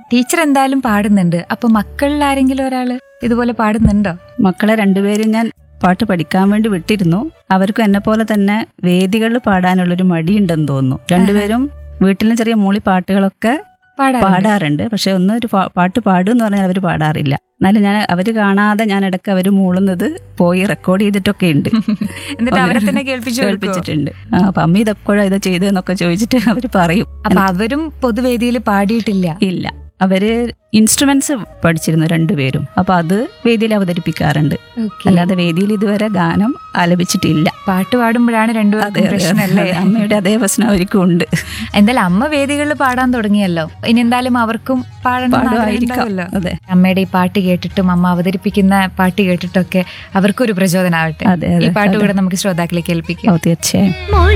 Teacher എന്തായാലും പാടുന്നുണ്ട് അപ്പൊ മക്കളിൽ ആരെങ്കിലും ഒരാള് ഇതുപോലെ പാടുന്നുണ്ടോ മക്കളെ രണ്ടുപേരും ഞാൻ പാട്ട് പഠിക്കാൻ വേണ്ടി വിട്ടിരുന്നു അവർക്കും എന്നെ പോലെ തന്നെ വേദികളിൽ പാടാനുള്ളൊരു മടിയുണ്ടെന്ന് തോന്നുന്നു രണ്ടുപേരും വീട്ടിലും ചെറിയ മൂളി പാട്ടുകളൊക്കെ പാടാ പാടാറുണ്ട് പക്ഷെ ഒന്ന് ഒരു പാ- പാട്ട് പാടും എന്ന് പറഞ്ഞാൽ അവർ പാടാറില്ല എന്നാലും ഞാൻ അവർ കാണാതെ ഞാൻ ഇടയ്ക്ക് അവർ മൂളുന്നത് പോയി റെക്കോർഡ് ചെയ്തിട്ടൊക്കെ ഉണ്ട് എന്നിട്ട് അവരെ തന്നെ കേൾപ്പിച്ചു കേൾപ്പിച്ചിട്ട് കേൾപ്പിച്ചിട്ടുണ്ട് ആ, അപ്പൊ അമ്മ ഇതെപ്പോഴാ ഇത് ചെയ്തതെന്നൊക്കെ ചോദിച്ചിട്ട് അവർ പറയും അപ്പൊ അവരും പൊതുവേദിയിൽ പാടിയിട്ടില്ല ഇല്ല അവര് ഇൻസ്ട്രുമെന്റ്സ് പഠിച്ചിരുന്നു രണ്ടുപേരും അപ്പൊ അത് വേദിയിൽ അവതരിപ്പിക്കാറുണ്ട് അല്ലാതെ വേദിയിൽ ഇതുവരെ ഗാനം ആലപിച്ചിട്ടില്ല പാട്ട് പാടുമ്പോഴാണ് അതെ, രണ്ടുപേർക്കും അതെ, പ്രശ്നമല്ലേ അതെ. അമ്മയുടെ അതേ പ്രശ്നം അവർക്കും ഉണ്ട് എന്തായാലും അമ്മ വേദികളിൽ പാടാൻ തുടങ്ങിയല്ലോ ഇനി എന്തായാലും അവർക്കും പാടണം എന്ന് ആഗ്രഹം പാടുമായിരിക്കാം ഉണ്ടാവുമല്ലോ. അതെ അമ്മയുടെ ഈ പാട്ട് കേട്ടിട്ടും അമ്മ അവതരിപ്പിക്കുന്ന പാട്ട് കേട്ടിട്ടൊക്കെ അവർക്കൊരു പ്രചോദനമാവട്ടെ അതെ, ഈ അതെ, പാട്ട് അതെ. കൂടെ നമുക്ക് ശ്രോതാക്കളെ കേൾപ്പിക്കാം ഓ തീർച്ചയായും മൊഴി